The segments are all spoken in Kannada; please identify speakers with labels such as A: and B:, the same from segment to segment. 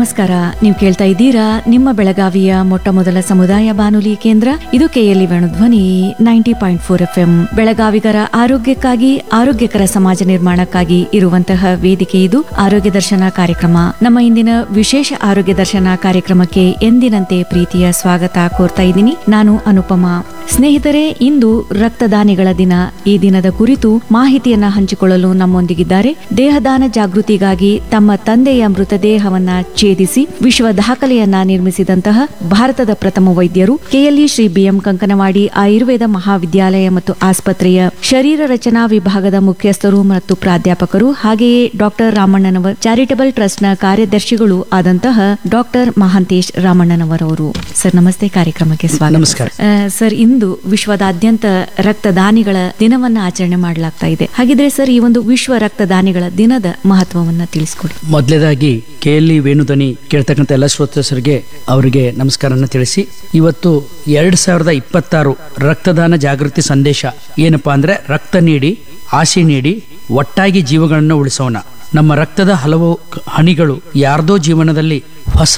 A: ನಮಸ್ಕಾರ ನೀವು ಕೇಳ್ತಾ ಇದ್ದೀರಾ ನಿಮ್ಮ ಬೆಳಗಾವಿಯ ಮೊಟ್ಟ ಮೊದಲ ಸಮುದಾಯ ಬಾನುಲಿ ಕೇಂದ್ರ ಇದು KLE Dhwani ninety point four F M ಬೆಳಗಾವಿಗರ ಆರೋಗ್ಯಕ್ಕಾಗಿ ಆರೋಗ್ಯಕರ ಸಮಾಜ ನಿರ್ಮಾಣಕ್ಕಾಗಿ ಇರುವಂತಹ ವೇದಿಕೆ ಇದು ಆರೋಗ್ಯ ದರ್ಶನ ಕಾರ್ಯಕ್ರಮ ನಮ್ಮ ಇಂದಿನ ವಿಶೇಷ ಆರೋಗ್ಯ ದರ್ಶನ ಕಾರ್ಯಕ್ರಮಕ್ಕೆ ಎಂದಿನಂತೆ ಪ್ರೀತಿಯ ಸ್ವಾಗತ ಕೋರ್ತಾ ಇದ್ದೀನಿ ನಾನು ಅನುಪಮಾ ಸ್ನೇಹಿತರೆ ಇಂದು ರಕ್ತದಾನಿಗಳ ದಿನ ಈ ದಿನದ ಕುರಿತು ಮಾಹಿತಿಯನ್ನ ಹಂಚಿಕೊಳ್ಳಲು ನಮ್ಮೊಂದಿಗಿದ್ದಾರೆ ದೇಹದಾನ ಜಾಗೃತಿಗಾಗಿ ತಮ್ಮ ತಂದೆಯ ಮೃತದೇಹವನ್ನ ಛೇದಿಸಿ ವಿಶ್ವ ದಾಖಲೆಯನ್ನ ನಿರ್ಮಿಸಿದಂತಹ ಭಾರತದ ಪ್ರಥಮ ವೈದ್ಯರು ಕೆಎಲ್ಇ ಶ್ರೀ ಬಿಎಂ ಕಂಕನವಾಡಿ ಆಯುರ್ವೇದ ಮಹಾವಿದ್ಯಾಲಯ ಮತ್ತು ಆಸ್ಪತ್ರೆಯ ಶರೀರ ರಚನಾ ವಿಭಾಗದ ಮುಖ್ಯಸ್ಥರು ಮತ್ತು ಪ್ರಾಧ್ಯಾಪಕರು ಹಾಗೆಯೇ ಡಾಕ್ಟರ್ ರಾಮಣ್ಣನವರ್ ಚಾರಿಟಬಲ್ ಟ್ರಸ್ಟ್ನ ಕಾರ್ಯದರ್ಶಿಗಳು ಆದಂತಹ ಡಾಕ್ಟರ್ ಮಹಾಂತೇಶ್ ರಾಮಣ್ಣನವರವರು ಸರ್ ನಮಸ್ತೆ ಕಾರ್ಯಕ್ರಮಕ್ಕೆ ಸ್ವಾಗತ
B: ನಮಸ್ಕಾರ.
A: ಆ, ಸರ್ ಇಂದು ವಿಶ್ವದಾದ್ಯಂತ ರಕ್ತದಾನಿಗಳ ದಿನವನ್ನ ಆಚರಣೆ ಮಾಡಲಾಗ್ತಾ ಇದೆ ಹಾಗಿದ್ರೆ ಸರ್ ಈ ಒಂದು ವಿಶ್ವ ರಕ್ತದಾನಿಗಳ ದಿನದ ಮಹತ್ವವನ್ನ ತಿಳಿಸ್ಕೊಡಿ
B: ಮೊದಲೇದಾಗಿ ಕೆ ಎಲ್ ಇ ವೇಣುಧ್ವನಿ ಕೇಳ್ತಕ್ಕಂಥ ಎಲ್ಲ ಶ್ರೋತಸರಿಗೆ ಅವರಿಗೆ ನಮಸ್ಕಾರನ ತಿಳಿಸಿ ಇವತ್ತು ಎರಡ್ ಸಾವಿರದ ಇಪ್ಪತ್ತಾರು ರಕ್ತದಾನ ಜಾಗೃತಿ ಸಂದೇಶ ಏನಪ್ಪಾ ಅಂದ್ರೆ ರಕ್ತ ನೀಡಿ ಆಸೆ ನೀಡಿ ಒಟ್ಟಾಗಿ ಜೀವಗಳನ್ನು ಉಳಿಸೋಣ ನಮ್ಮ ರಕ್ತದ ಹಲವು ಕ- ಹನಿಗಳು ಯಾರ್ದೋ ಜೀವನದಲ್ಲಿ ಹೊಸ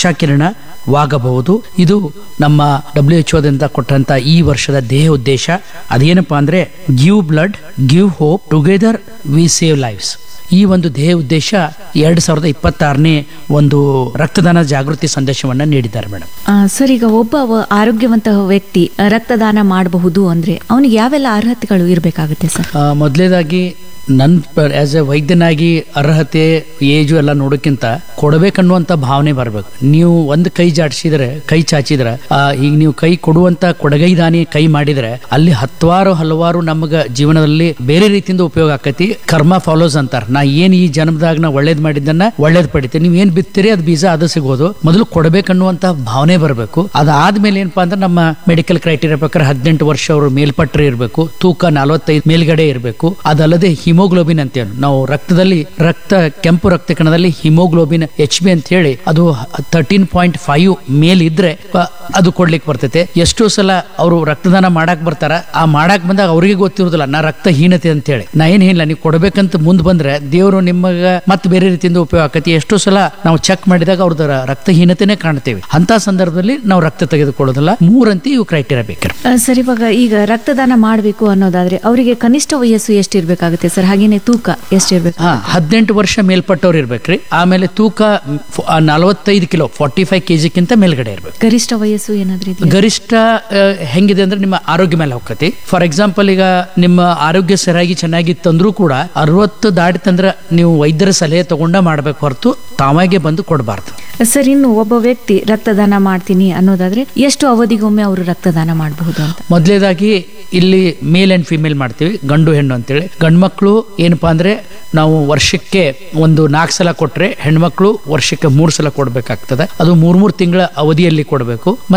B: ಆಶಾಕಿರಣವಾಗಬಹುದು ಇದು ನಮ್ಮ ಡಬ್ಲ್ಯೂ ಎಚ್ ಓದಿಂದ ಕೊಟ್ಟಂತ ಈ ವರ್ಷದ ದೇಹ ಉದ್ದೇಶ ಅದೇನಪ್ಪಾ ಅಂದ್ರೆ give blood give hope together we save lives ಈ ಒಂದು ಧ್ಯೇಯ ಉದ್ದೇಶ ಎರಡ್ ಸಾವಿರದ ಇಪ್ಪತ್ತಾರನೇ ಒಂದು ರಕ್ತದಾನ ಜಾಗೃತಿ ಸಂದೇಶವನ್ನ ನೀಡಿದ್ದಾರೆ ಮೇಡಮ್
A: ಆ, ಸರ್ ಈಗ ಒಬ್ಬ ವ- ಆರೋಗ್ಯವಂತ ವ್ಯಕ್ತಿ ಆ, ರಕ್ತದಾನ ಮಾಡಬಹುದು ಅಂದ್ರೆ ಅವನಿಗೆ ಯಾವೆಲ್ಲ ಅರ್ಹತೆಗಳು ಇರಬೇಕಾಗುತ್ತೆ ಸರ್
B: ಮೊದಲೇದಾಗಿ ನನ್ ಆಸ್ ಎ ವೈದ್ಯನಾಗಿ ಅರ್ಹತೆ ಏಜು ಎಲ್ಲ ನೋಡೋಕ್ಕಿಂತ ಕೊಡಬೇಕನ್ನುವಂತ ಭಾವನೆ ಬರಬೇಕು ನೀವು ಒಂದು ಕೈ ಜಾಡಿಸಿದ್ರೆ ಕೈ ಚಾಚಿದ್ರೆ ಆ, ಈಗ ನೀವು ಕೈ ಕೊಡುವಂತ ಕೊಡಗೈದಾನಿ ಕೈ ಮಾಡಿದ್ರೆ ಅಲ್ಲಿ ಹತ್ತಾರು ಹಲವಾರು ನಮಗ ಜೀವನದಲ್ಲಿ ಬೇರೆ ರೀತಿಯಿಂದ ಉಪಯೋಗ ಆಕತಿ ಕರ್ಮ ಫಾಲೋಸ್ ಅಂತಾರ ನಾ ಏನ್ ಈ ಜನ್ಮದಾಗ ನಾ ಒಳ್ಳೇದ್ ಮಾಡಿದ್ದನ್ನ ಒಳ್ಳೇದ್ ಪಡಿತೀನಿ ನೀವು ಏನ್ ಬಿತ್ತೀರಿ ಅದು ಬೀಜ ಅದು ಸಿಗೋದು ಮೊದಲು ಕೊಡಬೇಕನ್ನುವಂತ ಭಾವನೆ ಬರಬೇಕು ಅದಾದ್ಮೇಲೆ ಏನಪ್ಪಾ ಅಂದ್ರೆ ನಮ್ಮ ಮೆಡಿಕಲ್ ಕ್ರೈಟೀರಿಯಾ ಪ್ರಕಾರ ಹದಿನೆಂಟು ವರ್ಷ ಅವರು ಮೇಲ್ಪಟ್ಟರೆ ಇರಬೇಕು ತೂಕ ನಲವತ್ತೈದು ಮೇಲ್ಗಡೆ ಇರಬೇಕು ಅದಲ್ಲದೆ ಹಿಮೋಗ್ಲೋಬಿನ್ ಅಂತೇಳಿ ನಾವು ರಕ್ತದಲ್ಲಿ ರಕ್ತ ಕೆಂಪು ರಕ್ತ ಕಣದಲ್ಲಿ ಹಿಮೋಗ್ಲೋಬಿನ್ ಎಚ್ ಬಿ ಅಂತ ಹೇಳಿ ಅದು ತರ್ಟೀನ್ ಪಾಯಿಂಟ್ ಫೈವ್ ಮೇಲ್ ಇದ್ರೆ ಅ, ಅದು ಕೊಡ್ಲಿಕ್ಕೆ ಬರ್ತೈತೆ ಎಷ್ಟೋ ಸಲ ಅವರು ರಕ್ತದಾನ ಮಾಡಕ್ ಬರ್ತಾರ ಆ ಮಾಡಕ್ ಬಂದಾಗ ಅವ್ರಿಗೆ ಗೊತ್ತಿರುದಿಲ್ಲ ನಾ ರಕ್ತಹೀನತೆ ಅಂತ ಹೇಳಿ ನಾ ಏನ್ ಹೇಳಿಲ್ಲ ನೀವು ಕೊಡ್ಬೇಕಂತ ಮುಂದ್ ಬಂದ್ರೆ ದೇವರು ನಿಮಗ ಮತ್ತೆ ಬೇರೆ ರೀತಿಯಿಂದ ಉಪಯೋಗ ಆಕತಿ ಎಷ್ಟೋ ಸಲ ನಾವು ಚೆಕ್ ಮಾಡಿದಾಗ ಅವ್ರದ್ದು ರಕ್ತಹೀನತೆನೇ ಕಾಣ್ತೇವೆ ಅಂತ ಸಂದರ್ಭದಲ್ಲಿ ನಾವು ರಕ್ತ ತೆಗೆದುಕೊಳ್ಳೋದಿಲ್ಲ ಮೂರಂತಿ ಇವು ಕ್ರೈಟೀರಿಯಾ ಬೇಕಿರ
A: ಆ, ಸರ್ ಇವಾಗ ಈಗ ರಕ್ತದಾನ ಮಾಡಬೇಕು ಅನ್ನೋದಾದ್ರೆ ಅವರಿಗೆ ಕನಿಷ್ಠ ವಯಸ್ಸು ಎಷ್ಟಿರ್ಬೇಕಾಗುತ್ತೆ ಸರ್ ಹಾಗೇನೆ ತೂಕ ಎಷ್ಟಿರ್ಬೇಕು
B: ಹಾ ಹದಿನೆಂಟು ವರ್ಷ ಮೇಲ್ಪಟ್ಟವ್ರು ಇರ್ಬೇಕ್ರಿ ಆಮೇಲೆ ತೂಕ ಫ- ಆ, ನಲವತ್ತೈದು ಕಿಲೋ ಫಾರ್ಟಿ ಫೈವ್ ಕೆಜಿಕ್ಕಿಂತ ಮೇಲ್ಗಡೆ ಇರ್ಬೇಕು
A: ಗರಿಷ್ಠ ವಯಸ್ಸು ಏನಾದ್ರೂ ಇದೆಯಾ
B: ಗರಿಷ್ಠ ಆ, ಹೆಂಗಿದೆ ಅಂದ್ರೆ ನಿಮ್ಮ ಆರೋಗ್ಯ ಮೇಲೆ ಹೋಗ್ತತಿ ಫಾರ್ ಎಕ್ಸಾಂಪಲ್ ಈಗ ನಿಮ್ಮ ಆರೋಗ್ಯ ಸರಿಯಾಗಿ ಚೆನ್ನಾಗಿ ತಂದ್ರೂ ಕೂಡ ಅರವತ್ತು ದಾಟಿತಂದ್ರ ನೀವು ವೈದ್ಯರ ಸಲಹೆ ತಗೊಂಡ ಮಾಡ್ಬೇಕು ಹೊರತು ತಾವಾಗೆ ಬಂದು ಕೊಡಬಾರ್ದು
A: ಸರ್ ಇನ್ನು ಒಬ್ಬ ವ್ಯಕ್ತಿ ರಕ್ತದಾನ ಮಾಡ್ತೀನಿ ಅನ್ನೋದಾದ್ರೆ ಎಷ್ಟು ಅವಧಿಗೊಮ್ಮೆ ಅವರು ರಕ್ತದಾನ ಮಾಡಬಹುದು ಅಂತ
B: ಮೊದಲೇದಾಗಿ ಇಲ್ಲಿ ಮೇಲ್ ಅಂಡ್ ಫಿಮೇಲ್ ಮಾಡ್ತೀವಿ ಗಂಡು ಹೆಣ್ಣು ಅಂತೇಳಿ ಗಂಡು ಮಕ್ಕಳು ಏನಪ್ಪಾ ಅಂದ್ರೆ ನಾವು ವರ್ಷಕ್ಕೆ ಒಂದು ನಾಲ್ಕು ಸಲ ಕೊಟ್ರೆ ಹೆಣ್ಮಕ್ಳು ವರ್ಷಕ್ಕೆ ಮೂರು ಸಲ ಕೊಡ್ಬೇಕಾಗ್ತದೆ ಅದು ಮೂರ್ ಮೂರು ತಿಂಗಳ ಅವಧಿಯಲ್ಲಿ ಕೊಡಬೇಕು